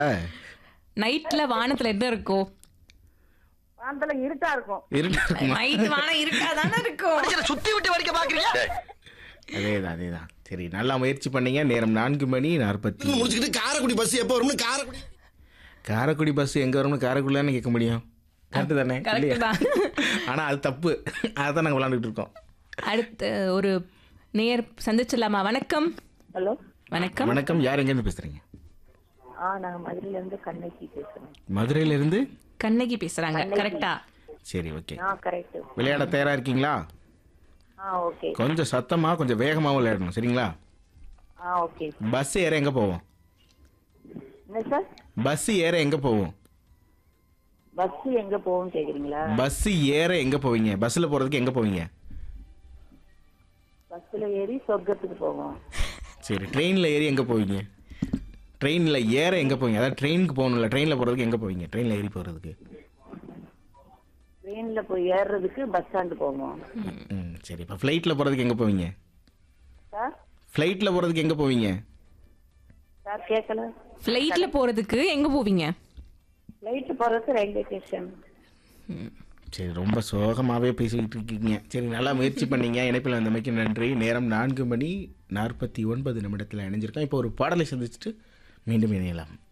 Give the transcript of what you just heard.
நைட்ல வானத்துல என்ன இருக்கும் வானத்துல இருட்டா இருக்கும் இருட்டா இருக்குமா நைட் வானம் இருக்காதானே இருக்கும் சுத்தி விட்டு வடிக்க பாக்குறீங்க அதேதான் அதேதான் சரி நல்லா முயற்சி பண்ணீங்க நேரம் நான்கு மணி நாற்பத்தி முடிச்சுக்கிட்டு காரைக்குடி பஸ் எப்போ வரும்னு காரைக்குடி காரைக்குடி பஸ் எங்க வரும்னு காரைக்குடி தானே கேட்க முடியும் கரெக்டு தானே Correct இல்லையா தான். ஆனா அது தப்பு அதான் நாங்க விளாண்டுட்டு இருக்கோம் அடுத்து ஒரு நேர் சந்திச்சிடலாமா வணக்கம் ஹலோ வணக்கம் வணக்கம் யார் எங்கேருந்து பேசுறீங்க ஆ நாங்க மதுரையில இருந்து கண்ணகி பேசுறேன் மதுரையில இருந்து கண்ணகி பேசுறாங்க கரெக்டா சரி ஓகே ஆ கரெக்ட் விளையாட தயாரா இருக்கீங்களா ஆ ஓகே கொஞ்சம் சத்தமா கொஞ்சம் வேகமாவும் விளையாடணும் சரிங்களா ஆ ஓகே பஸ் ஏற எங்க போவோம் என்ன சார் பஸ் ஏற எங்க போவோம் பஸ் எங்க போகும் கேக்குறீங்களா பஸ் ஏற எங்க போவீங்க பஸ்ல போறதுக்கு எங்க போவீங்க பஸ்ல ஏறி சொர்க்கத்துக்கு போவோம் சரி ட்ரெயின்ல ஏறி எங்க போவீங்க ட்ரெயின்ல ஏற எங்க போவீங்க அதாவது ட்ரெயினுக்கு போகணும்ல ட்ரெயின்ல போறதுக்கு எங்க போவீங்க ட்ரெயின்ல ஏறி போறதுக்கு ட்ரெயின்ல போய் ஏறுறதுக்கு பஸ் ஸ்டாண்டு போவோம் ம் சரி இப்போ ஃப்ளைட்ல போறதுக்கு எங்க போவீங்க சார் ஃப்ளைட்ல போறதுக்கு எங்க போவீங்க சார் கேட்கல ஃப்ளைட்ல போறதுக்கு எங்க போவீங்க ஃப்ளைட்டு போறதுக்கு ரயில்வே ஸ்டேஷன் சரி ரொம்ப சோகமாகவே பேசிக்கிட்டு இருக்கீங்க சரி நல்லா முயற்சி பண்ணீங்க இணைப்பில் வந்தமைக்கு நன்றி நேரம் நான்கு மணி நாற்பத்தி ஒன்பது நிமிடத்தில் இணைஞ்சிருக்கோம் இப்போ ஒரு பாடலை சந்திச்சுட்டு மீண்டும் இணையலாம்